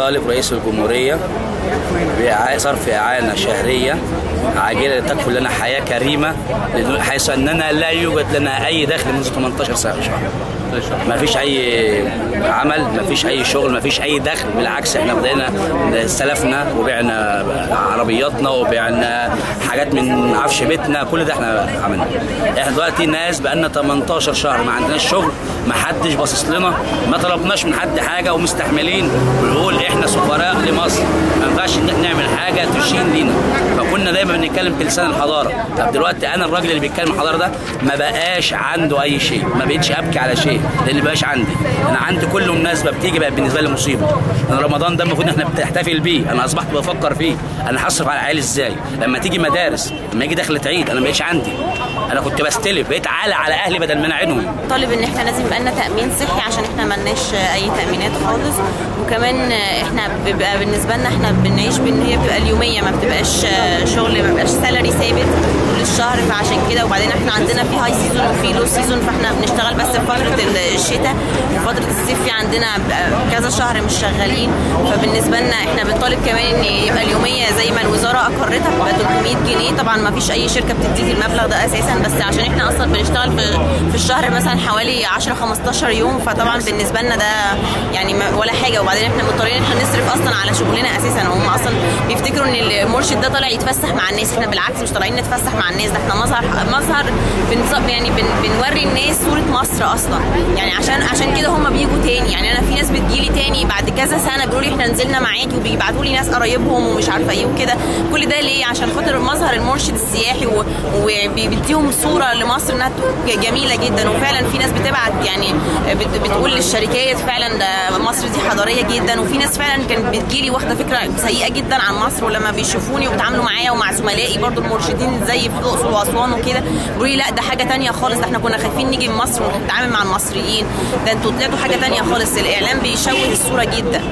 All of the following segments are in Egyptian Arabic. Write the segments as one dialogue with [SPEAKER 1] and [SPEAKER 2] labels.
[SPEAKER 1] بنطالب رئيس الجمهورية بصرف إعانة شهرية عاجلة لتكفل لنا حياة كريمة حيث أننا لا يوجد لنا أي دخل منذ 18 سنة شهر ما فيش اي عمل ما فيش اي شغل ما فيش اي دخل بالعكس احنا بدأنا استلفنا وبعنا عربياتنا وبعنا حاجات من عفش بيتنا كل ده احنا عملنا احنا دلوقتي ناس بقالنا 18 شهر ما عندناش شغل ما حدش باصص لنا ما طلبناش من حد حاجه ومستحملين ونقول احنا سفراء لمصر ما ينفعش نعمل حاجه تشين لينا فكنا دايما بنتكلم بلسان الحضاره طب دلوقتي انا الراجل اللي بيتكلم الحضاره ده ما بقاش عنده اي شيء ما بقتش ابكي على شيء لان ما بقاش عندي انا عندي كل مناسبه بتيجي بقت بالنسبه لي مصيبه انا رمضان ده المفروض احنا بنحتفل بيه انا اصبحت بفكر فيه انا هصرف على عيالي ازاي لما تيجي مدارس لما يجي دخلة عيد انا ما بقتش عندي انا كنت بستلف بقيت عالة على اهلي بدل ما انا اعينهم
[SPEAKER 2] طالب ان احنا لازم يبقى لنا تامين صحي عشان احنا ملناش اي تامينات خالص وكمان احنا بيبقى بالنسبه لنا احنا بنعيش بان هي بتبقى اليوميه ما بتبقاش شغل ما بيبقاش سالري ثابت طول الشهر فعشان كده وبعدين احنا عندنا في هاي سيزون وفي لو سيزون فاحنا بنشتغل بس في فتره الشتاء وفتره الصيف في عندنا كذا شهر مش شغالين فبالنسبه لنا احنا بنطالب كمان ان يبقى اليوميه زي ما الوزاره اقرتها بتبقى 300 جنيه طبعا ما فيش اي شركه بتديك المبلغ ده اساسا بس عشان احنا اصلا بنشتغل في في الشهر مثلا حوالي 10 15 يوم فطبعا بالنسبه لنا ده يعني ولا حاجه وبعدين احنا مضطرين ان احنا نصرف اصلا على شغلنا اساسا هم اصلا بيفتكروا ان المرشد ده طالع يتفسح مع الناس احنا بالعكس مش طالعين نتفسح مع الناس ده احنا مظهر مظهر بنصب يعني بن بنوري الناس صوره مصر اصلا يعني عشان عشان كده هم بيجوا تاني يعني انا في ناس بتجيلي تاني بعد كذا سنه بيقولوا لي احنا نزلنا معاكي وبيبعتوا لي ناس قرايبهم ومش عارفه ايه وكده كل ده ليه عشان خاطر مظهر المرشد السياحي وبيديهم صوره لمصر انها جميله جدا وفعلا في ناس بتبعت يعني بتقول للشركات فعلا ده مصر دي حضاريه جدا وفي ناس فعلا كانت بتجيلي واخده فكره سيئه جدا عن مصر ولما بيشوفوني وبيتعاملوا معايا ومع زملائي برضو المرشدين زي في الاقصر واسوان وكده بيقولوا لي لا ده حاجه تانية خالص ده احنا كنا خايفين نيجي من مصر ونتعامل مع المصريين ده انتوا طلعتوا حاجه تانية خالص الاعلام بيشوه الصوره جدا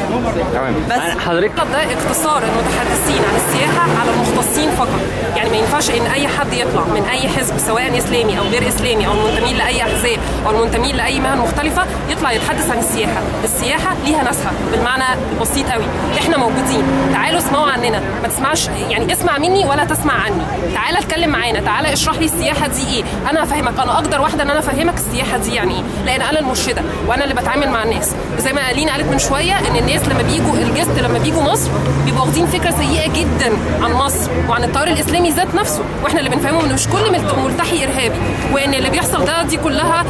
[SPEAKER 3] تمام
[SPEAKER 2] بس
[SPEAKER 3] حضرتك
[SPEAKER 4] ده اختصار المتحدثين عن السياحه على المختصين فقط يعني ما ينفعش ان اي حد يطلع من اي حزب سواء اسلامي او غير اسلامي او المنتمين لاي احزاب او المنتمين لاي مهن مختلفه يطلع يتحدث عن السياحه السياحه ليها ناسها بالمعنى البسيط قوي احنا موجودين تعالوا اسمعوا عننا ما تسمعش يعني اسمع مني ولا تسمع عني تعالى اتكلم معانا تعالى اشرح لي السياحه دي ايه انا افهمك انا اقدر واحده ان انا افهمك السياحه دي يعني ايه لان انا المرشده وانا اللي بتعامل مع الناس زي ما الين قالت من شويه ان الناس لما بيجوا الجست لما بيجوا مصر بيبقوا واخدين فكره سيئه جدا عن مصر وعن التيار الاسلامي ذات نفسه واحنا اللي بنفهمهم ان مش كل ملتحي ارهابي وان اللي بيحصل ده دي كلها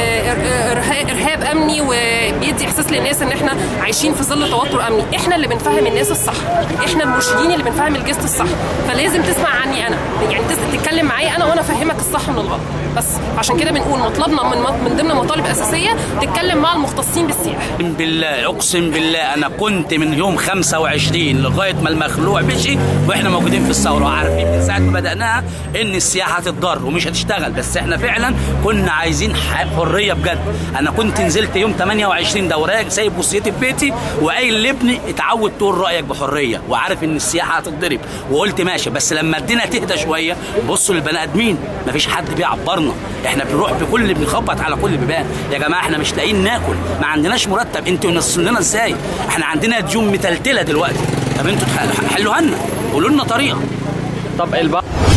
[SPEAKER 4] ارهاب امني وبيدي احساس للناس ان احنا عايشين في ظل توتر امني احنا اللي بنفهم الناس الصح احنا المرشدين اللي بنفهم الجست الصح فلازم تسمع عني انا يعني تتكلم معايا انا وانا افهمك الصح من الغلط بس عشان كده بنقول مطلبنا من من ضمن مطالب اساسيه تتكلم مع المختصين بالسياحه
[SPEAKER 1] اقسم بالله اقسم بالله انا كنت من يوم 25 لغايه ما المخلوع مشي واحنا موجودين في الثوره وعارفين من ساعه ما بداناها ان السياحه هتتضر ومش هتشتغل بس احنا فعلا كنا عايزين حريه بجد انا كنت نزلت يوم 28 دوراك سايب وصيتي في بيتي وقايل لابني اتعود تقول رايك بحريه وعارف ان السياحه هتتضرب وقلت ماشي بس لما الدنيا تهدى شويه بصوا للبني ادمين مفيش حد بيعبرنا احنا بنروح بكل بنخبط على كل بيبان يا جماعه احنا مش لاقيين ناكل ما عندناش مرتب انتوا نصلنا ازاي احنا عندنا ديون متلتله دلوقتي طب انتوا حلوها لنا قولوا لنا طريقه
[SPEAKER 3] طب البعض